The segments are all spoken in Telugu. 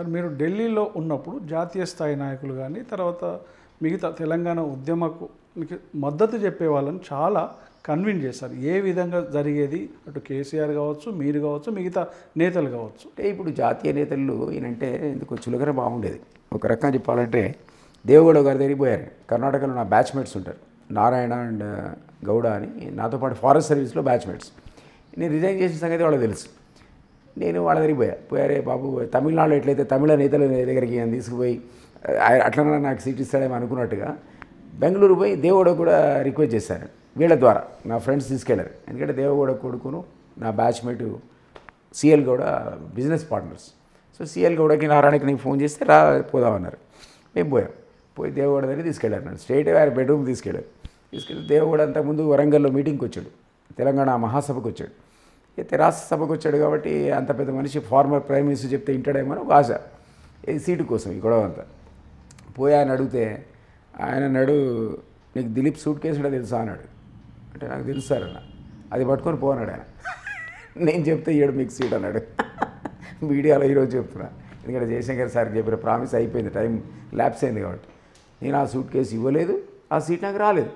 సార్ మీరు ఢిల్లీలో ఉన్నప్పుడు జాతీయ స్థాయి నాయకులు కానీ తర్వాత మిగతా తెలంగాణ ఉద్యమకు మీకు మద్దతు చెప్పే వాళ్ళని చాలా కన్విన్స్ చేశారు ఏ విధంగా జరిగేది అటు కేసీఆర్ కావచ్చు మీరు కావచ్చు మిగతా నేతలు కావచ్చు అంటే ఇప్పుడు జాతీయ నేతలు ఈయనంటే ఎందుకు చులకన బాగుండేది ఒక రకంగా చెప్పాలంటే దేవగౌడ గారి దగ్గరికి పోయారు కర్ణాటకలో నా బ్యాచ్మేట్స్ ఉంటారు నారాయణ అండ్ గౌడ అని నాతో పాటు ఫారెస్ట్ సర్వీస్లో బ్యాచ్మేట్స్ నేను రిజైన్ చేసిన సంగతి వాళ్ళకి తెలుసు నేను వాళ్ళ దగ్గరికి పోయా పోయారే బాబు తమిళనాడులో ఎట్లయితే తమిళ నేతల దగ్గరికి ఈయన తీసుకుపోయి ఆ- అట్లనే నాకు సీట్ ఇస్తాడేమో అనుకున్నట్టుగా బెంగళూరు పోయి దేవగౌడ కూడా రిక్వెస్ట్ చేశాను వీళ్ళ ద్వారా నా ఫ్రెండ్స్ తీసుకెళ్లారు ఎందుకంటే దేవగౌడ కొడుకును నా batchmate CL Gowda business partners so CL గౌడకి నారాయణకి నీకు ఫోన్ చేస్తే రా పోదామన్నారు మేము పోయాం పోయి దేవగౌడ దగ్గర తీసుకెళ్ళారు నన్ను స్ట్రైట్ వారి బెడ్రూమ్ తీసుకెళ్ళారు తీసుకెళ్ళి దేవగౌడ అంతకుముందు వరంగల్లో మీటింగ్కి వచ్చాడు తెలంగాణ మహాసభకు వచ్చాడు ఈ తెరాస సభకు వచ్చాడు కాబట్టి అంత పెద్ద మనిషి ఫార్మర్ ప్రైమ్ మినిస్టర్ చెప్తే వింటాడేమో అని ఒక ఆశ ఈ సీటు కోసం ఈ గొడవ అంతా పోయి ఆయన అడిగితే ఆయన అన్నాడు నీకు దిలీప్ సూట్ కేసు కూడా తెలుసా అన్నాడు అంటే నాకు తెలుసు సార్ అన్న అది పట్టుకొని పోనాడు ఆయన నేను చెప్తే ఏడు మీకు సీట్ అన్నాడు మీడియాలో ఈరోజు చెప్తున్నా ఎందుకంటే జయశంకర్ సార్ చెప్పిన ప్రామిస్ అయిపోయింది టైం ల్యాప్స్ అయింది కాబట్టి నేను ఆ సూట్ కేసు ఇవ్వలేదు ఆ సీట్ నాకు రాలేదు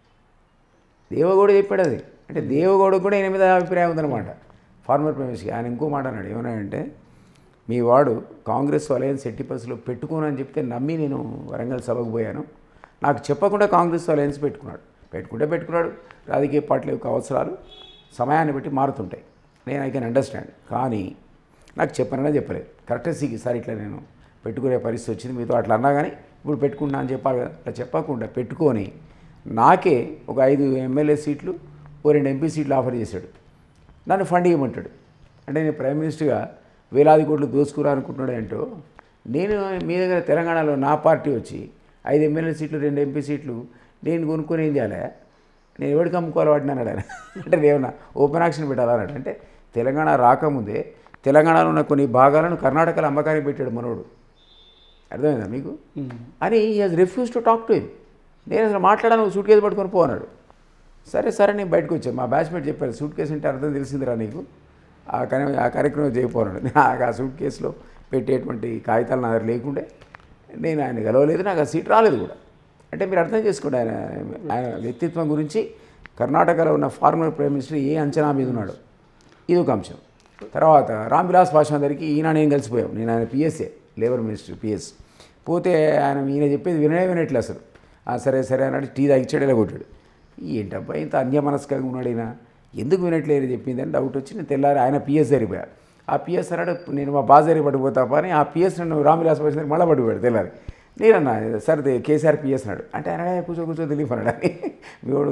దేవగౌడ చెప్పాడు అది అంటే దేవగౌడకు కూడా ఈయన మీద అభిప్రాయం ఉందన్నమాట ఫార్మర్ ప్రమేష్కి ఆయన ఇంకో మాట అన్నాడు ఏమన్నాడంటే మీ వాడు కాంగ్రెస్ అలయన్స్ ఎట్టి పరిస్థితుల్లో పెట్టుకోనని చెప్తే నమ్మి నేను వరంగల్ సభకు పోయాను నాకు చెప్పకుండా కాంగ్రెస్ అలయన్స్ పెట్టుకున్నాడు పెట్టుకుంటే పెట్టుకున్నాడు రాజకీయ పార్టీల యొక్క అవసరాలు సమయాన్ని బట్టి మారుతుంటాయి నేను ఐ కెన్ అండర్స్టాండ్ కానీ నాకు చెప్పనన్నా చెప్పలేదు కరెక్టెసీకి సార్ ఇట్లా నేను పెట్టుకునే పరిస్థితి వచ్చింది మీతో అట్లా అన్నా కానీ ఇప్పుడు పెట్టుకుంటా అని చెప్పాలి కదా అట్లా చెప్పకుండా పెట్టుకొని నాకే ఒక ఐదు ఎమ్మెల్యే సీట్లు ఓ రెండు ఎంపీ సీట్లు ఆఫర్ చేశాడు నన్ను ఫండ్ ఇవ్వమంటాడు అంటే నేను ప్రైమ్ మినిస్టర్గా వేలాది కోట్లు దోసుకురా అనుకుంటున్నాడు ఏంటో నేను మీ దగ్గర తెలంగాణలో నా పార్టీ వచ్చి ఐదు ఎమ్మెల్యే సీట్లు రెండు ఎంపీ సీట్లు నేను కొనుక్కొని ఏం చేయాలి నేను ఎవరికి అమ్ముకోవాలి వాటిని అన్నాడు ఆయన అంటే నేను ఓపెన్ యాక్షన్ పెట్టాలన్నాడు అంటే తెలంగాణ రాకముందే తెలంగాణలో ఉన్న కొన్ని భాగాలను కర్ణాటకలో అమ్మకానికి పెట్టాడు మనోడు అర్థమైందా మీకు అని ఈ has refuse to talk to him నేను అసలు మాట్లాడాను సూట్ కేసు పట్టుకొని పోన్నాడు సరే సరే నేను బయటకు వచ్చాను మా బ్యాచ్మేట్ చెప్పారు సూట్ కేసు అంటే అర్థం తెలిసిందిరా నీకు ఆ కార్య ఆ కార్యక్రమం చేయకపోన్నాడు నాకు ఆ సూట్ కేసులో పెట్టేటువంటి కాగితాలు నా దగ్గర లేకుండే నేను ఆయన గెలవలేదు నాకు ఆ సీట్ రాలేదు కూడా అంటే మీరు అర్థం చేసుకోండి ఆయన ఆయన వ్యక్తిత్వం గురించి కర్ణాటకలో ఉన్న ఫార్మర్ ప్రైమ్ మినిస్టర్ ఏ అంచనా మీద ఉన్నాడు ఇది ఒక అంశం తర్వాత రామ్ విలాస్ పాస్వాన్ దగ్గరికి ఈయన నేను కలిసిపోయాం నేను ఆయన పిఎస్ఏ లేబర్ మినిస్టర్ పిఎస్ పోతే ఆయన ఈయన చెప్పేది విననే వినట్లే అసలు "ఆ, సరే సరే అన్నాడు టీ తాగిచ్చాడు ఇలా కొట్టాడు ఏంటబ్బా ఇంత అన్యమనస్కంగా ఉన్నాడు ఈయన ఎందుకు వినట్లేదు చెప్పింది అని డౌట్ వచ్చి నేను తెల్లారి ఆయన పిఎస్ జరిగిపోయా ఆ పిఎస్ అన్నాడు నేను మా బాస్ దగ్గర పడిపోతాపా అని ఆ పిఎస్ నన్ను రామ్ విలాస్ పాస్వాన్ దగ్గర మళ్ళీ పడిపోయాడు తెల్లారి నేనన్నా సార్ ఇది కేసీఆర్ పిఎస్ అన్నాడు అంటే అన్నాడే కూర్చో కూర్చో దిలీప్ అన్నాడు అని మీవాడు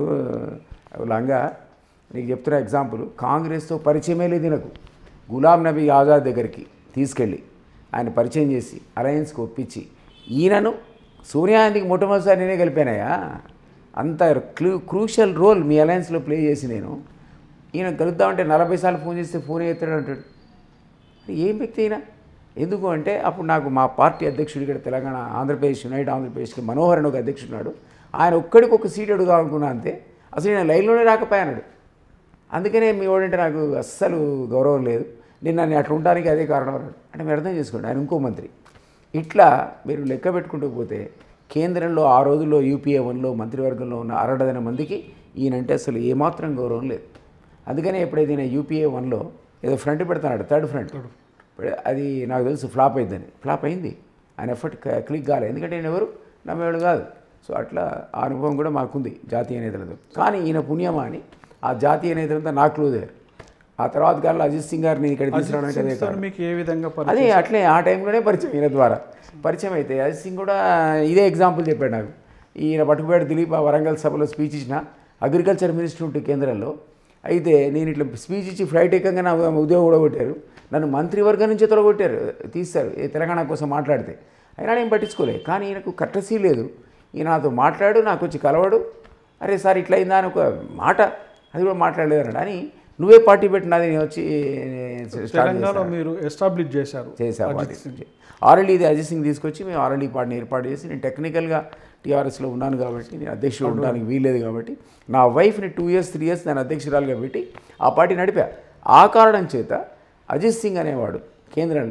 లంగా నీకు చెప్తున్న ఎగ్జాంపుల్ కాంగ్రెస్తో పరిచయమే లేదు నాకు గులాం నబీ ఆజాద్ దగ్గరికి తీసుకెళ్ళి ఆయన పరిచయం చేసి అలయన్స్కి ఒప్పించి ఈయనను సోనియా గాంధీకి మొట్టమొదటిసారి నేనే కలిపానయ్యా అంత క్లూ క్రూషియల్ రోల్ మీ అలయన్స్లో ప్లే చేసి నేను ఈయన కలుద్దామంటే నలభై సార్లు ఫోన్ చేస్తే ఫోన్ ఎత్తాడు అంటాడు మరి ఏం వ్యక్తి అయినా ఎందుకు అంటే అప్పుడు నాకు మా పార్టీ అధ్యక్షుడు ఇక్కడ తెలంగాణ ఆంధ్రప్రదేశ్ యునైటెడ్ ఆంధ్రప్రదేశ్కి మనోహర్ అని ఒక అధ్యక్షుడు ఉన్నాడు ఆయన ఒక్కడికి ఒక సీట్ అడుగుదాం అనుకున్నా అంతే అసలు నేను లైన్లోనే రాకపోయాడు అందుకనే మీ వాడంటే నాకు అస్సలు గౌరవం లేదు నేను నన్ను అట్లా ఉండడానికి అదే కారణం అన్నాడు అంటే మీరు అర్థం చేసుకోండి ఆయన ఇంకో మంత్రి ఇట్లా మీరు లెక్క పెట్టుకుంటూ పోతే కేంద్రంలో ఆ రోజుల్లో యూపీఏ వన్లో మంత్రివర్గంలో ఉన్న అరడదన మందికి ఈయనంటే అసలు ఏమాత్రం గౌరవం లేదు అందుకనే ఎప్పుడైతే ఈయన యూపీఏ వన్లో ఏదో ఫ్రంట్ పెడతాడు థర్డ్ ఫ్రంట్ అది నాకు తెలుసు ఫ్లాప్ అయిందని ఫ్లాప్ అయింది ఆయన ఎఫర్ట్ క్లిక్ కాలేదు ఎందుకంటే నేను ఎవరు నమ్మేవాడు కాదు సో అట్లా ఆ అనుభవం కూడా మాకుంది జాతీయ నేతలతో కానీ ఈయన పుణ్యమా అని ఆ జాతీయ నేతలంతా నాకు క్లోజ్ అయ్యారు ఆ తర్వాత కాలంలో అజిత్ సింగ్ గారిని ఇక్కడ తీసుకురావడానికి అదే సార్ మీకు ఏ విధంగా పరి- అదే అట్లే ఆ టైంలోనే పరిచయం ఈయన ద్వారా పరిచయం అయితే అజిత్ సింగ్ కూడా ఇదే ఎగ్జాంపుల్ చెప్పాడు నాకు ఈయన పట్టుకుపోయాడు దిలీప్ ఆ వరంగల్ సభలో స్పీచ్ ఇచ్చిన అగ్రికల్చర్ మినిస్టర్ ఉంటుంది కేంద్రంలో అయితే నేను ఇట్లా స్పీచ్ ఇచ్చి ఫ్లైట్ ఎక్కగా నా ఉద్యోగం కూడా కొట్టారు నన్ను మంత్రివర్గం నుంచి తొలగొట్టారు తీస్తారు ఏ తెలంగాణ కోసం మాట్లాడితే అయినా నేను పట్టించుకోలే కానీ ఈయనకు కట్టసీ లేదు ఈయన నాతో మాట్లాడు నాకు వచ్చి కలవడు అరే సార్ ఇట్లా అయిందా అని ఒక మాట అది కూడా మాట్లాడలేదు అన్నాడు అని నువ్వే పార్టీ పెట్టినది నేను వచ్చి స్టార్ట్ తెలంగాణలో మీరు ఎస్టాబ్లిష్ చేశారు చేసాం అజిత్ సింగ్. ఆర్ఎల్డీ ఇది అజిత్ సింగ్ తీసుకొచ్చి మేము ఆర్ఎల్డీ పార్టీని ఏర్పాటు చేసి నేను టెక్నికల్గా టీఆర్ఎస్లో ఉన్నాను కాబట్టి నేను అధ్యక్షుడు ఉండడానికి వీల్లేదు కాబట్టి నా వైఫ్ని టూ ఇయర్స్ త్రీ ఇయర్స్ నేను అధ్యక్షురాలుగా పెట్టి ఆ పార్టీ నడిపా ఆ కారణం చేత అజిత్ సింగ్ అనేవాడు కేంద్రంలో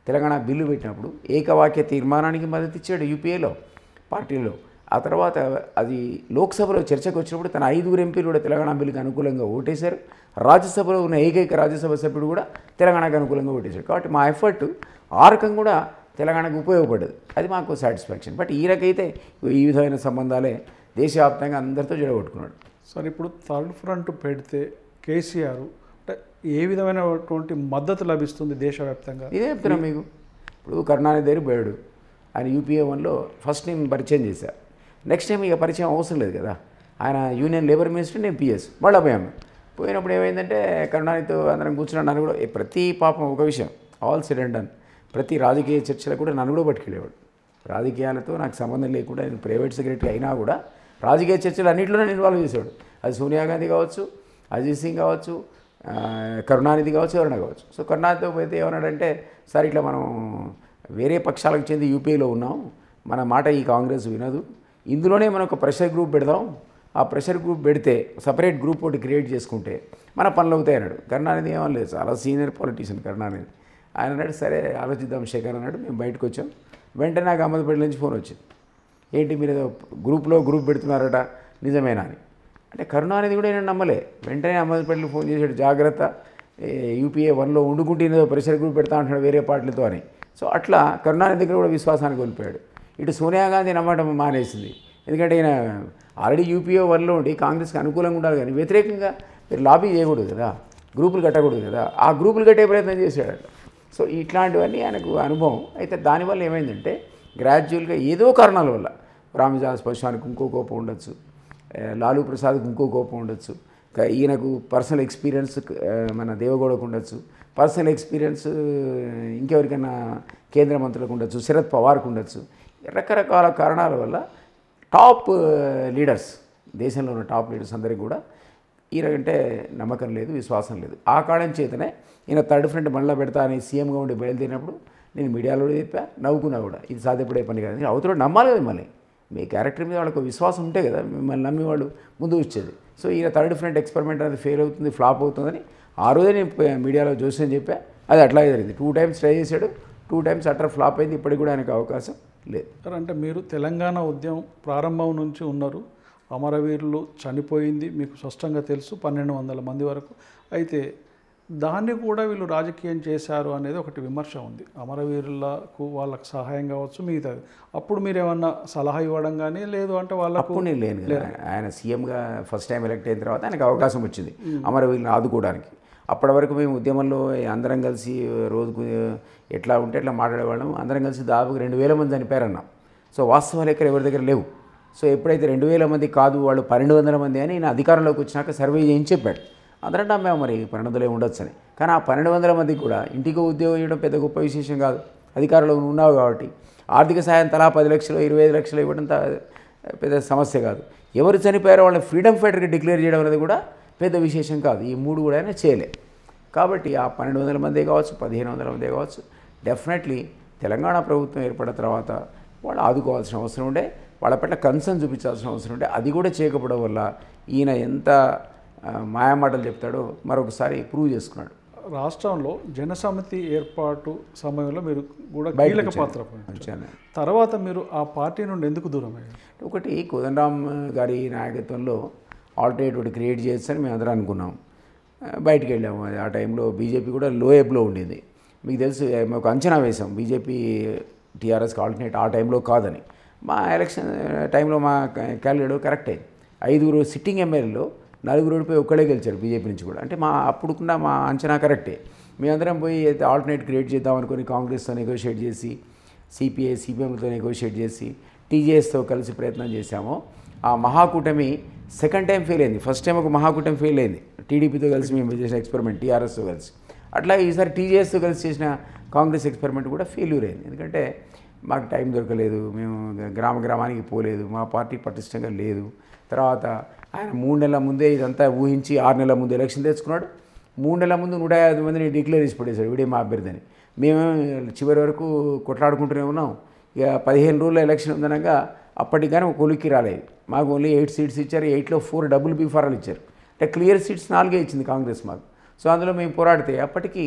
తెలంగాణ బిల్లు పెట్టినప్పుడు ఏకవాక్య తీర్మానానికి మద్దతు ఇచ్చాడు యూపీఏలో పార్టీలో ఆ తర్వాత అది లోక్సభలో చర్చకు వచ్చినప్పుడు తన ఐదుగురు ఎంపీలు కూడా తెలంగాణ బిల్లుకి అనుకూలంగా ఓటేశారు రాజ్యసభలో ఉన్న ఏకైక రాజ్యసభ సభ్యుడు కూడా తెలంగాణకు అనుకూలంగా ఓటేశారు కాబట్టి మా ఎఫర్ట్ ఆ రకం కూడా తెలంగాణకు ఉపయోగపడ్డది అది మాకు సాటిస్ఫాక్షన్ బట్ ఈయనకైతే ఈ విధమైన సంబంధాలే దేశవ్యాప్తంగా అందరితో జడగొట్టుకున్నాడు సార్ ఇప్పుడు థర్డ్ ఫ్రంట్ పెడితే కేసీఆర్ అంటే ఏ విధమైనటువంటి మద్దతు లభిస్తుంది దేశవ్యాప్తంగా ఇదే చెప్తున్నా మీకు ఇప్పుడు కరుణానిధి దగ్గర పోయాడు ఆయన యూపీఏ వన్లో ఫస్ట్ నేను పరిచయం చేశా నెక్స్ట్ టైం ఇక పరిచయం అవసరం లేదు కదా ఆయన యూనియన్ లేబర్ మినిస్టర్ నేను పిఎస్ మళ్ళీ పోయాము పోయినప్పుడు ఏమైందంటే కరుణానిధితో అందరం కూర్చున్నాడు నన్ను కూడా ఏ ప్రతి పాపం ఒక విషయం ఆల్ సెడ్ అండ్ డన్ ప్రతి రాజకీయ చర్చలకు కూడా నన్ను కూడా పట్టుకెళ్ళేవాడు రాజకీయాలతో నాకు సంబంధం లేకుండా నేను ప్రైవేట్ సెక్రటరీ అయినా కూడా రాజకీయ చర్చలు అన్నింటిలోనే ఇన్వాల్వ్ చేసేవాడు అది సోనియా గాంధీ కావచ్చు అజిత్ సింగ్ కావచ్చు ఆ, కరుణానిధి కావచ్చు ఎవరైనా కావచ్చు సో కరుణానిధితో పోతే ఏమన్నాడంటే సార్ ఇట్లా మనం వేరే పక్షాలకు చెంది యూపీలో ఉన్నాం మన మాట ఈ కాంగ్రెస్ వినదు ఇందులోనే మనం ఒక ప్రెషర్ గ్రూప్ పెడదాం ఆ ప్రెషర్ గ్రూప్ పెడితే సపరేట్ గ్రూప్ ఒకటి క్రియేట్ చేసుకుంటే మన పనులు అవుతాయి అన్నాడు కరుణానిధి ఏమని లేదు చాలా సీనియర్ పొలిటీషియన్ కరుణానిధి ఆయన అన్నాడు సరే ఆలోచిద్దాం శేఖర్ అన్నాడు మేము బయటకు వచ్చాం వెంటనే నాకు అహ్మద్పేట నుంచి ఫోన్ వచ్చింది ఏంటి మీరు ఏదో గ్రూప్లో గ్రూప్ పెడుతున్నారట నిజమేనా అని అంటే కరుణానిధి కూడా నేను నమ్మలే వెంటనే అహ్మద్పేటలో ఫోన్ చేశాడు జాగ్రత్త ఏ, యూపీఏ వన్లో వండుకుంటే ఏదో ప్రెషర్ గ్రూప్ పెడతా అంటున్నాడు వేరే పార్టీలతో అని సో అట్లా కరుణానిధి దగ్గర కూడా విశ్వాసాన్ని కోల్పోయాడు ఇటు సోనియా గాంధీ నమ్మటం మానేసింది ఎందుకంటే ఈయన ఆల్రెడీ యూపీఏ వన్లో ఉండి కాంగ్రెస్కి అనుకూలంగా ఉండాలి కానీ వ్యతిరేకంగా మీరు లాబీ చేయకూడదు కదా గ్రూపులు కట్టకూడదు కదా ఆ గ్రూపులు కట్టే ప్రయత్నం చేశాడు అట్లా సో ఇట్లాంటివన్నీ ఆయనకు అనుభవం అయితే దానివల్ల ఏమైందంటే గ్రాడ్యువల్గా ఏదో కారణాల వల్ల రామజాస్ పశువానికి ఇంకో కోపం ఉండొచ్చు ఏ, లాలూ ప్రసాద్కి ఇంకో కోపం ఉండొచ్చు క- ఈయనకు పర్సనల్ ఎక్స్పీరియన్స్ ఆ, మన దేవగౌడకు ఉండొచ్చు పర్సనల్ ఎక్స్పీరియన్స్ ఇంకెవరికైనా కేంద్ర మంత్రులకు ఉండొచ్చు శరద్ పవార్కు ఉండొచ్చు రకరకాల కారణాల వల్ల టాప్ లీడర్స్ దేశంలో ఉన్న టాప్ లీడర్స్ అందరికీ కూడా ఈయనంటే నమ్మకం లేదు విశ్వాసం లేదు ఆ కారణం చేతనే ఈయన థర్డ్ ఫ్రంట్ మళ్ళీ పెడతా అని సీఎంగా ఉండి బయలుదేరినప్పుడు నేను మీడియాలో కూడా చెప్పా నవ్వుకున్నా కూడా ఇది సాధ్యపడే పని కాదు అవతల నమ్మాలి కదా మిమ్మల్ని మీ క్యారెక్టర్ మీద వాళ్ళకు విశ్వాసం ఉంటే కదా మిమ్మల్ని నమ్మి వాళ్ళు ముందు వచ్చేది సో ఈయన థర్డ్ ఫ్రంట్ ఎక్స్పెరిమెంట్ అనేది ఫెయిల్ అవుతుంది ఫ్లాప్ అవుతుందని ఆ రోజే నేను ప- మీడియాలో చూసి చెప్పా అది అట్లాగే జరిగింది టూ టైమ్స్ ట్రై చేశాడు టూ టైమ్స్ అట్లా ఫ్లాప్ అయింది ఇప్పటికి కూడా ఆయనకు అవకాశం లేదు సార్ అంటే మీరు తెలంగాణ ఉద్యమం ప్రారంభం నుంచి ఉన్నారు అమరవీరులు చనిపోయింది మీకు స్పష్టంగా తెలుసు పన్నెండు వందల మంది వరకు అయితే దాన్ని కూడా వీళ్ళు రాజకీయం చేశారు అనేది ఒకటి విమర్శ ఉంది అమరవీరులకు వాళ్ళకు సహాయం కావచ్చు మిగతాది అప్పుడు మీరు ఏమన్నా సలహా ఇవ్వడం కానీ లేదు అంటే వాళ్ళకు అప్పుడు నేను లేను కదా ఆయన సీఎంగా ఫస్ట్ టైం ఎలక్ట్ అయిన తర్వాత ఆయనకు అవకాశం వచ్చింది అమరవీరులను ఆదుకోవడానికి అప్పటి వరకు మేము ఉద్యమంలో అందరం కలిసి రోజుకు ఎట్లా ఉంటే ఎట్లా మాట్లాడేవాళ్ళం అందరం కలిసి దాదాపు రెండు వేల మంది చనిపోయారన్నాం సో వాస్తవాలు ఎక్కడ ఎవరి దగ్గర లేవు సో ఎప్పుడైతే రెండు వేల మంది కాదు వాళ్ళు పన్నెండు వందల మంది అని నేను అధికారంలోకి వచ్చినాక సర్వే చేయించి చెప్పాడు అందరంటే మేము మరి పన్నెండు వందలే ఉండొచ్చు అని కానీ ఆ పన్నెండు వందల మందికి కూడా ఇంటికి ఉద్యోగం ఇవ్వడం పెద్ద గొప్ప విశేషం కాదు అధికారంలో ఉన్నావు కాబట్టి ఆర్థిక సాయం తలా పది లక్షలు ఇరవై ఐదు లక్షలు ఇవ్వడం త- పెద్ద సమస్య కాదు ఎవరు చనిపోయారో వాళ్ళని ఫ్రీడమ్ ఫైటర్గా డిక్లేర్ చేయడం అనేది కూడా పెద్ద విశేషం కాదు ఈ మూడు కూడా ఆయన చేయలే కాబట్టి ఆ పన్నెండు వందల మందే కావచ్చు పదిహేను వందల మందే కావచ్చు డెఫినెట్లీ తెలంగాణ ప్రభుత్వం ఏర్పడిన తర్వాత వాళ్ళు ఆదుకోవాల్సిన అవసరం ఉండే వాళ్ళ పట్ల కన్సర్న్ చూపించాల్సిన అవసరం ఉండే అది కూడా చేయకపోవడం వల్ల ఈయన ఎంత ఆ, మాయమాటలు చెప్తాడో మరొకసారి ప్రూవ్ చేసుకున్నాడు రాష్ట్రంలో జనసమితి ఏర్పాటు సమయంలో మీరు కూడా బయటకు కీలక వచ్చాను. పాత్ర పోషించారు. వచ్చాను. తర్వాత మీరు ఆ పార్టీ నుండి ఎందుకు దూరం అయ్యారు ఒకటి కోదండరామ్ గారి నాయకత్వంలో ఆల్టర్నేట్ ఒకటి క్రియేట్ చేయొచ్చని మేము అందరం అనుకున్నాం ఆ, బయటికి వెళ్ళాము అది ఆ టైంలో బీజేపీ కూడా లో ఎబ్లో ఉండింది మీకు తెలుసు ఏ, మేము ఒక అంచనా వేసాం బీజేపీ టీఆర్ఎస్కి ఆల్టర్నేట్ ఆ టైంలో కాదని మా ఎలక్షన్ టైంలో మా క్యాలిడేట్ కరెక్ట్ అయింది ఐదుగురు సిట్టింగ్ ఎమ్మెల్యేలో నలుగురు ఓడిపోయి ఒక్కడే గెలిచారు బీజేపీ నుంచి కూడా అంటే మా అప్పుడుకున్న మా అంచనా కరెక్టే మేమందరం పోయి అయితే ఆల్టర్నేట్ క్రియేట్ చేద్దాం అనుకుని కాంగ్రెస్తో నెగోషియేట్ చేసి సిపిఐ సిపిఎంతో నెగోషియేట్ చేసి టీజేఎస్తో కలిసి ప్రయత్నం చేశాము ఆ మహాకూటమి సెకండ్ టైం ఫెయిల్ అయింది ఫస్ట్ టైం ఒక మహాకూటమి ఫెయిల్ అయింది టీడీపీతో కలిసి మేము చేసిన ఎక్స్పెరిమెంట్ టీఆర్ఎస్తో కలిసి అట్లాగే ఈసారి టీజేఎస్తో కలిసి చేసిన కాంగ్రెస్ ఎక్స్పెరిమెంట్ కూడా ఫెయిల్యూర్ అయింది ఎందుకంటే మాకు టైం దొరకలేదు మేము గ్రామ గ్రామానికి పోలేదు మా పార్టీ పటిష్టంగా లేదు తర్వాత ఆయన మూడు నెలల ముందే ఇదంతా ఊహించి ఆరు నెలల ముందు ఎలక్షన్ తెచ్చుకున్నాడు మూడు నెలల ముందు నూట యాభై మందిని డిక్లేర్ చేసి పడేశాడు వీడే మా అభ్యర్థిని మేము చివరి వరకు కొట్లాడుకుంటూనే ఉన్నాం ఇక పదిహేను రోజుల ఎలక్షన్ ఉందనగా అప్పటికి కానీ ఒక కొలిక్కి రాలేదు మాకు ఓన్లీ ఎయిట్ సీట్స్ ఇచ్చారు ఎయిట్లో ఫోర్ డబుల్ బీఫారాలు ఇచ్చారు అంటే క్లియర్ సీట్స్ నాలుగే ఇచ్చింది కాంగ్రెస్ మాకు సో అందులో మేము పోరాడితే అప్పటికి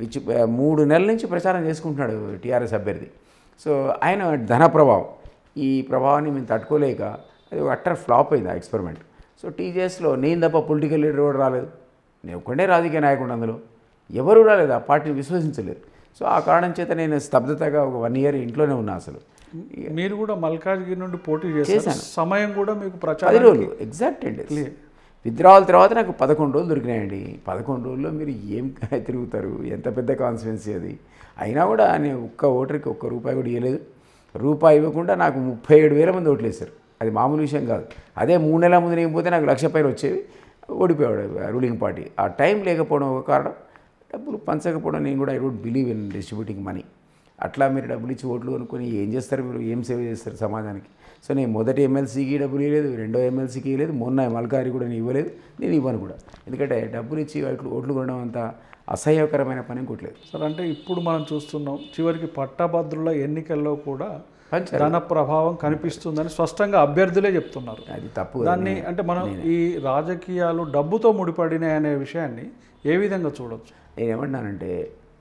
ఇచ్చి మూడు నెలల నుంచి ప్రచారం చేసుకుంటున్నాడు టీఆర్ఎస్ అభ్యర్థి సో ఆయన ధన ప్రభావం ఈ ప్రభావాన్ని మేము తట్టుకోలేక అది ఒక అట్టర్ ఫ్లాప్ అయింది ఆ ఎక్స్పెరిమెంట్ సో టీజీఎస్లో నేను తప్ప పొలిటికల్ లీడర్ కూడా రాలేదు నేను ఒక్కడే రాజకీయ నాయకుడు అందులో ఎవరు రాలేదు ఆ పార్టీని విశ్వసించలేదు సో ఆ కారణం చేత నేను స్తబ్దతగా ఒక వన్ ఇయర్ ఇంట్లోనే ఉన్నా అసలు మీరు కూడా మల్కాజ్గిరి నుండి పోటీ చేశారు చేశాను. సమయం కూడా మీకు పది ప్రచారం రోజులు ఎగ్జాక్ట్ అండి విత్డ్రావల్ తర్వాత నాకు పదకొండు రోజులు దొరికినాయండి పదకొండు రోజుల్లో మీరు ఏం తిరుగుతారు ఎంత పెద్ద కాన్స్టిట్యున్సీ అది అయినా కూడా నేను ఒక్క ఓటర్కి ఒక్క రూపాయి కూడా ఇవ్వలేదు రూపాయి ఇవ్వకుండా నాకు ముప్పై ఏడు వేల మంది ఓట్లు వేశారు అది మామూలు విషయం కాదు అదే మూడు నెలల ముందు నేను పోతే నాకు లక్ష పైన వచ్చేవి ఓడిపోయాడు రూలింగ్ పార్టీ ఆ టైం లేకపోవడం ఒక కారణం డబ్బులు పంచకపోవడం నేను కూడా I don't believe in distributing money అట్లా మీరు డబ్బులు ఇచ్చి ఓట్లు కొనుక్కొని ఏం చేస్తారు మీరు ఏం సేవ చేస్తారు సమాజానికి సో నేను మొదటి ఎమ్మెల్సీకి డబ్బులు ఇవ్వలేదు రెండో ఎమ్మెల్సీకి ఇవ్వలేదు మొన్న మల్కారి కూడా నేను ఇవ్వలేదు నేను ఇవ్వను కూడా ఎందుకంటే డబ్బులు ఇచ్చి ఓట్లు ఓట్లు కొనడం అంత అసహ్యకరమైన పని ఇంకోట్లేదు సార్ అంటే ఇప్పుడు మనం చూస్తున్నాం చివరికి పట్టభద్రుల ఎన్నికల్లో కూడా పంచారు ధన ప్రభావం కనిపిస్తుందని స్పష్టంగా అభ్యర్థులే చెప్తున్నారు అది తప్పు కదా. దాన్ని అంటే మనం ఈ రాజకీయాలు డబ్బుతో ముడిపడినాయి అనే విషయాన్ని ఏ విధంగా చూడొచ్చు నేను ఏమంటున్నానంటే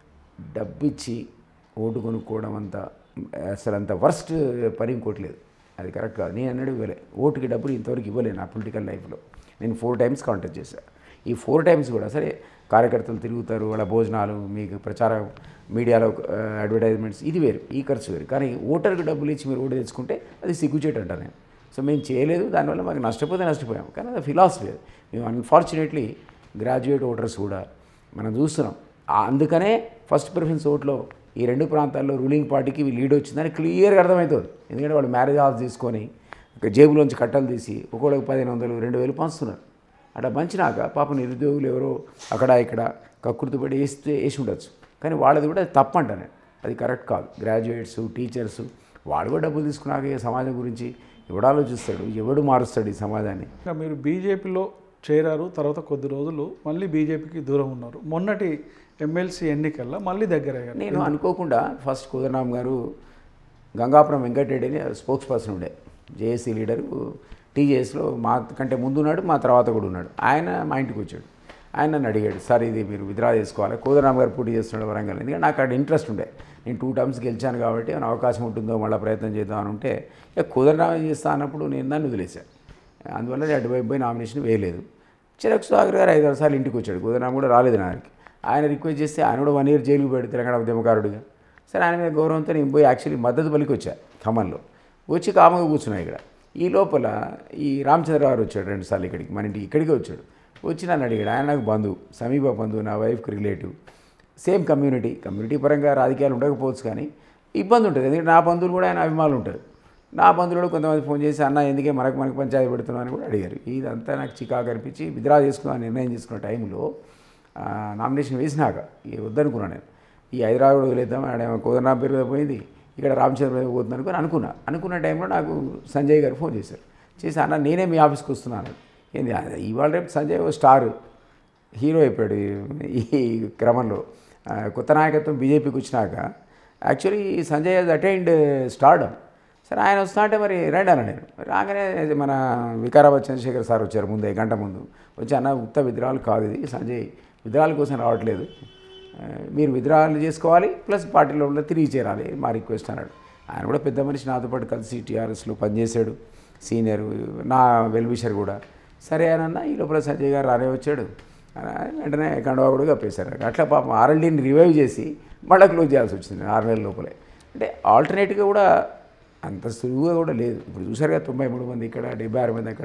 డబ్బు ఇచ్చి ఓటు కొనుక్కోవడం అంత అసలు అంత వర్స్ట్ పని ఇంకోటి లేదు అది కరెక్ట్ కాదు నేను అన్నది ఇవ్వలే ఓటుకి డబ్బులు ఇంతవరకు ఇవ్వలే నా పొలిటికల్ లైఫ్లో నేను ఫోర్ టైమ్స్ కాంటాక్ట్ చేశాను ఈ ఫోర్ టైమ్స్ కూడా సరే కార్యకర్తలు తిరుగుతారు వాళ్ళ భోజనాలు మీకు ప్రచారం మీడియాలో అడ్వర్టైజ్మెంట్స్ ఇది వేరు ఈ ఖర్చు వేరు కానీ ఓటర్కి డబ్బులు ఇచ్చి మీరు ఓటు తెచ్చుకుంటే అది సిగ్గుచేటు అంటాను నేను సో మేము చేయలేదు దానివల్ల మాకు నష్టపోతే నష్టపోయాం కానీ అది ఫిలాసఫీ అది మేము అన్ఫార్చునేట్లీ గ్రాడ్యుయేట్ ఓటర్స్ కూడా మనం చూస్తున్నాం ఆ- అందుకనే ఫస్ట్ ప్రిఫరెన్స్ ఓట్లో ఈ రెండు ప్రాంతాల్లో రూలింగ్ పార్టీకి లీడ్ వచ్చిందని క్లియర్గా అర్థమవుతుంది ఎందుకంటే వాళ్ళు మ్యారేజ్ హాల్స్ తీసుకొని ఒక జేబులోంచి కట్టలు తీసి ఒక్కొక్కడికి పదిహేను వందలు రెండు వేలు పంచుతున్నారు అట్లా పంచినాక పాప నిరుద్యోగులు ఎవరో అక్కడ ఇక్కడ కక్కుర్తి పడి వేస్తే వేసి ఉండొచ్చు కానీ వాళ్ళది కూడా తప్పు అంట నేను అది కరెక్ట్ కాదు గ్రాడ్యుయేట్స్ టీచర్స్ వాళ్ళు కూడా డబ్బులు తీసుకున్నాక ఈ సమాజం గురించి ఎవడు ఆలోచిస్తాడు ఎవడు మారుస్తాడు ఈ సమాజాన్ని ఇంకా మీరు బీజేపీలో చేరారు తర్వాత కొద్ది రోజులు మళ్ళీ బీజేపీకి దూరం ఉన్నారు మొన్నటి ఎమ్మెల్సీ ఎన్నికల్లో మళ్ళీ దగ్గర అయ్యారు నేను అనుకోకుండా ఫస్ట్ కోదరామ్ గారు గంగాపురం వెంకటరెడ్డి అని స్పోక్స్ పర్సన్ ఉండే జేఏసీ లీడరు టీజేఎస్లో మా కంటే ముందు ఉన్నాడు మా తర్వాత కూడా ఉన్నాడు ఆయన మా ఇంటికి వచ్చాడు ఆయన నన్ను అడిగాడు సార్ ఇది మీరు విత్డ్రా చేసుకోవాలి కోదరామ్ గారు పోటీ చేస్తున్నాడు వరంగల్ ఎందుకంటే నాకు అక్కడ ఇంట్రెస్ట్ ఉండే నేను టూ టర్మ్స్ గెలిచాను కాబట్టి ఏమైనా అవకాశం ఉంటుందో మళ్ళీ ప్రయత్నం చేద్దాం అని ఉంటే ఇక కోదరామ్ చేస్తా అన్నప్పుడు నేను దాన్ని వదిలేశాను అందువల్ల నేను అటువైపు పోయి నామినేషన్ వేయలేదు చిరక్ సుధాకర్ గారు ఐదారు సార్లు ఇంటికి వచ్చాడు కుదరనా కూడా రాలేదు నాకు ఆయన రిక్వెస్ట్ చేస్తే ఆయన కూడా వన్ ఇయర్ జైలుకు పోయాడు తెలంగాణ ఉద్యమకారుడిగా సరే ఆయన మీద గౌరవంతో నేను పోయి యాక్చువల్లీ మద్దతు పలికి వచ్చా ఖమ్మంలో వచ్చి కామగా కూర్చున్నా ఇక్కడ ఈ లోపల ఈ రామచంద్రరావు గారు వచ్చాడు రెండుసార్లు ఇక్కడికి మన ఇంటికి ఇక్కడికే వచ్చాడు వచ్చి నన్ను అడిగాడు ఆయన నాకు బంధువు సమీప బంధువు నా వైఫ్కి రిలేటివ్ సేమ్ కమ్యూనిటీ కమ్యూనిటీ పరంగా రాజకీయాలు ఉండకపోవచ్చు కానీ ఇబ్బంది ఉంటుంది ఎందుకంటే నా బంధువులు కూడా ఆయన అభిమానులు ఉంటారు నా బంధువులు కూడా కొంతమంది ఫోన్ చేసి అన్న ఎందుకే మనకు మనకు పంచాయతీ పెడుతున్నావు అని కూడా అడిగారు ఇదంతా నాకు చికాకు అనిపించి విత్డ్రా చేసుకున్నా నిర్ణయం చేసుకున్న టైంలో ఆ, నామినేషన్ వేసినాక ఇక వద్దనుకున్నాను నేను ఈ హైదరాబాద్ వదిలేద్దాం ఆడేమో కోదనా పేరు మీద పోయింది ఇక్కడ రామచంద్ర మీద పోతుంది అనుకుని అనుకున్నా అనుకున్న టైంలో నాకు సంజయ్ గారు ఫోన్ చేశారు చేసి అన్న నేనే మీ ఆఫీస్కి వస్తున్నాను ఏంది అదే ఇవాళ రేపు సంజయ్ ఓ స్టార్ హీరో అయిపోయాడు ఈ ఈ క్రమంలో ఆ, కొత్త నాయకత్వం బీజేపీకి వచ్చినాక actually Sanjay has attained stardom సరే ఆయన వస్తా అంటే మరి రండి అన్న నేను రాగానే మన వికారాబాద్ చంద్రశేఖర్ సార్ వచ్చారు ముందే గంట ముందు వచ్చి అన్న ఉత్త విద్రాలు కాదు ఇది సంజయ్ విద్రాల కోసం రావట్లేదు ఆ, మీరు విద్రాలు చేసుకోవాలి ప్లస్ పార్టీలో ఉన్న తిరిగి చేరాలి మా రిక్వెస్ట్ అన్నాడు ఆయన కూడా పెద్ద మనిషి నాతో పాటు కలిసి టీఆర్ఎస్లో పనిచేశాడు సీనియర్ నా వెల్విషర్ కూడా సరే అని అన్న ఈ లోపల సంజయ్ గారు రానే వచ్చాడు ఆ, వెంటనే కండవా కూడా కప్పేశారు అట్లా పాపం ఆర్ఎల్డీని రివైవ్ చేసి మళ్ళీ క్లోజ్ చేయాల్సి వచ్చింది ఆరు నెలల లోపలే అంటే ఆల్టర్నేట్గా కూడా అంత సులువుగా కూడా లేదు ఇప్పుడు చూసారు కదా తొంభై మూడు మంది ఇక్కడ డెబ్బై ఆరు మంది అక్కడ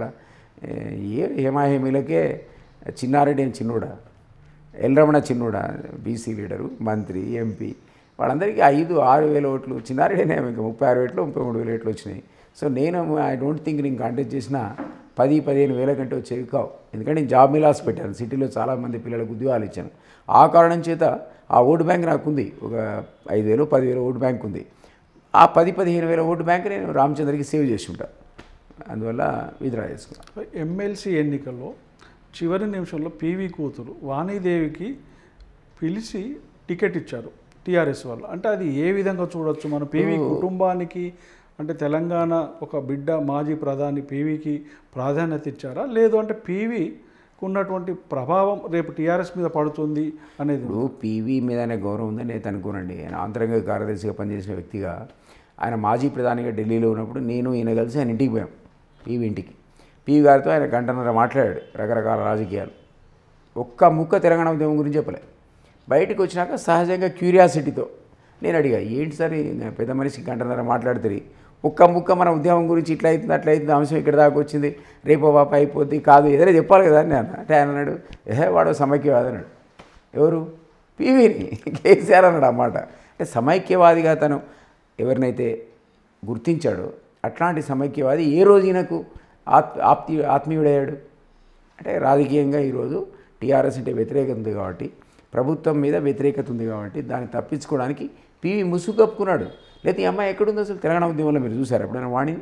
ఏ హేమాహేమీలకే చిన్నారెడ్డి అని చిన్నోడా ఎల్రమణ చిన్నోడా బీసీ లీడరు మంత్రి ఎంపీ వాళ్ళందరికీ ఐదు ఆరు వేల ఓట్లు చిన్నారెడ్డినే ఇంకా ముప్పై ఆరు వేట్లు ముప్పై మూడు వేల ఓట్లు వచ్చినాయి సో నేను ఐ డోంట్ థింక్ నేను కాంటాక్ట్ చేసిన పది పదిహేను వేల కంటే వచ్చేవి కావు ఎందుకంటే నేను జాబ్ మిలాస్ పెట్టాను సిటీలో చాలామంది పిల్లలకు ఉద్యోగాలు ఇచ్చాను ఆ కారణం చేత ఆ ఓటు బ్యాంక్ నాకు ఉంది ఒక ఐదు వేలు పదివేలు ఓటు బ్యాంక్ ఉంది ఆ పది పదిహేను వేల ఓటు బ్యాంక్ నేను రామచంద్రకి సేవ్ చేసి ఉంటా అందువల్ల విత్డ్రా చేసుకున్నాను ఎమ్మెల్సీ ఎన్నికల్లో చివరి నిమిషంలో పీవీ కూతురు వాణీదేవికి పిలిచి టికెట్ ఇచ్చారు టీఆర్ఎస్ వాళ్ళు అంటే అది ఏ విధంగా చూడొచ్చు మన పీవీ కుటుంబానికి అంటే తెలంగాణ ఒక బిడ్డ మాజీ ప్రధాని పీవీకి ప్రాధాన్యత ఇచ్చారా లేదు అంటే పీవీ ఉన్నటువంటి ప్రభావం రేపు టీఆర్ఎస్ మీద పడుతుంది అనేది ఇప్పుడు పీవీ మీదనే గౌరవం ఉందని నేను అనుకోనండి ఆయన ఆంతరంగ కార్యదర్శిగా పనిచేసిన వ్యక్తిగా ఆయన మాజీ ప్రధానిగా ఢిల్లీలో ఉన్నప్పుడు నేను ఈయన కలిసి ఆయన ఇంటికి పోయాం పీవీ ఇంటికి పీవీ గారితో ఆయన గంటన్నర మాట్లాడాడు రకరకాల రాజకీయాలు ఒక్క ముక్క తెలంగాణ ఉద్యమం గురించి చెప్పలే బయటకు వచ్చినాక సహజంగా క్యూరియాసిటీతో నేను అడిగా ఏంటి సార్ ఈ పెద్ద మనిషి గంటన్నర మాట్లాడుతుంది ఒక్క ముక్క మన ఉద్యమం గురించి ఇట్లా అవుతుంది అట్లా అవుతుంది అంశం ఇక్కడ దాకా వచ్చింది రేపో పాప అయిపోద్ది కాదు ఏదైనా చెప్పాలి కదా అని నేను అన్నా. అంటే ఆయన అన్నాడు ఏహే వాడు సమైక్యవాది అన్నాడు ఎవరు పీవీని కేసీఆర్ అన్నాడు అన్నమాట అంటే సమైక్యవాదిగా తను ఎవరినైతే గుర్తించాడో అట్లాంటి సమైక్యవాది ఏ రోజు ఈయనకు ఆత్ ఆప్తి ఆత్మీయుడయ్యాడు అంటే రాజకీయంగా ఈరోజు టీఆర్ఎస్ అంటే వ్యతిరేకత ఉంది కాబట్టి ప్రభుత్వం మీద వ్యతిరేకత ఉంది కాబట్టి దాన్ని తప్పించుకోవడానికి పివి ముసుగు కప్పుకున్నాడు లేకపోతే ఈ అమ్మాయి ఎక్కడుంది అసలు తెలంగాణ ఉద్యమంలో మీరు చూసారు ఎప్పుడైనా వాణిని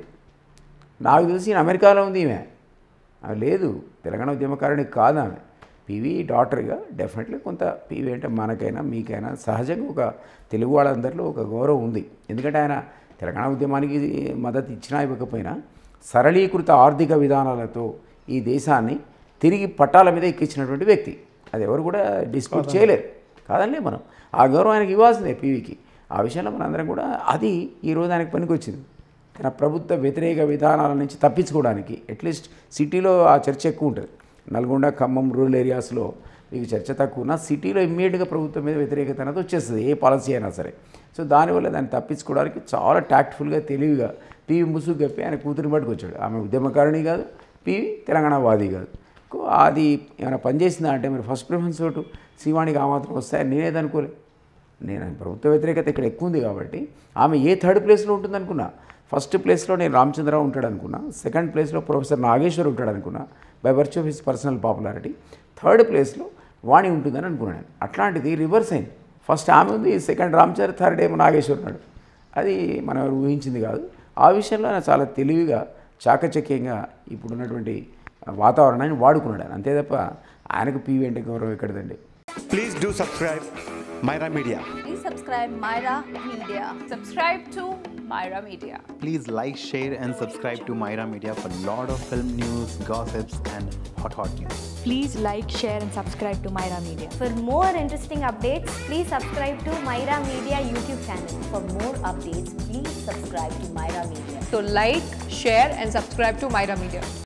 నాకు తెలిసి ఈయన అమెరికాలో ఉంది ఈమె ఆమె లేదు తెలంగాణ ఉద్యమకారుని కాదు ఆమె పివి డాటర్గా డెఫినెట్లీ కొంత పివి అంటే మనకైనా మీకైనా సహజంగా ఒక తెలుగు వాళ్ళందరిలో ఒక గౌరవం ఉంది ఎందుకంటే ఆయన తెలంగాణ ఉద్యమానికి మద్దతు ఇచ్చినా ఇవ్వకపోయినా సరళీకృత ఆర్థిక విధానాలతో ఈ దేశాన్ని తిరిగి పట్టాల మీద ఎక్కించినటువంటి వ్యక్తి అది ఎవరు కూడా డిస్ప్యూట్ చేయలేరు కాదనిలే మనం ఆ గౌరవం ఆయనకి ఇవ్వాల్సిందే పీవీకి ఆ విషయంలో మనందరం కూడా అది ఈరోజు ఆయనకు పనికొచ్చింది తన ప్రభుత్వ వ్యతిరేక విధానాల నుంచి తప్పించుకోవడానికి అట్లీస్ట్ సిటీలో ఆ చర్చ ఎక్కువ ఉంటుంది నల్గొండ ఖమ్మం రూరల్ ఏరియాస్లో మీకు చర్చ తక్కువ ఉన్నా సిటీలో ఇమ్మీడియట్గా ప్రభుత్వం మీద వ్యతిరేకత అనేది వచ్చేస్తుంది ఏ పాలసీ అయినా సరే సో దానివల్ల దాన్ని తప్పించుకోవడానికి చాలా ట్యాక్ట్ఫుల్గా తెలివిగా పివి ముసుగు కప్పి ఆయన కూతురిని పట్టుకొచ్చాడు ఆమె ఉద్యమకారిణి కాదు పివి తెలంగాణ వాది కాదు కో- అది ఏమైనా పనిచేసిందా అంటే మీరు ఫస్ట్ ప్రిఫరెన్స్ ఓటు శ్రీవాణికి ఆ మాత్రం వస్తాయని నేనేది అనుకోలే నేను ప్రభుత్వ వ్యతిరేకత ఇక్కడ ఎక్కువ ఉంది కాబట్టి ఆమె ఏ థర్డ్ ప్లేస్లో ఉంటుంది అనుకున్నా ఫస్ట్ ప్లేస్లో నేను రామచంద్రరావు ఉంటాడు అనుకున్నా సెకండ్ ప్లేస్లో ప్రొఫెసర్ నాగేశ్వర్ ఉంటాడు అనుకున్నా by virtue of his personal popularity third ప్లేస్లో వాణి ఉంటుందని అనుకున్నాను నేను అట్లాంటిది రివర్స్ అయింది ఫస్ట్ ఆమె ఉంది సెకండ్ రామచంద్ర థర్డ్ ఏమో నాగేశ్వర్ ఉన్నాడు అది మనం ఎవరు ఊహించింది కాదు ఆ విషయంలో ఆయన చాలా తెలివిగా చాకచక్యంగా ఇప్పుడున్నటువంటి వాతావరణాన్ని వాడుకున్నాడు ఆయన అంతే తప్ప ఆయనకు పీవీ అంటే గౌరవం ఎక్కడదండి Please do subscribe Myra Media. Please subscribe Myra Media. Subscribe to Myra Media. Please like, share, and subscribe to Myra Media for lot of film news, gossips, and hot hot news. Please like, share, and subscribe to Myra Media. For more interesting updates, please subscribe to Myra Media YouTube channel. For more updates, please subscribe to Myra Media. So like, share and subscribe to Myra Media.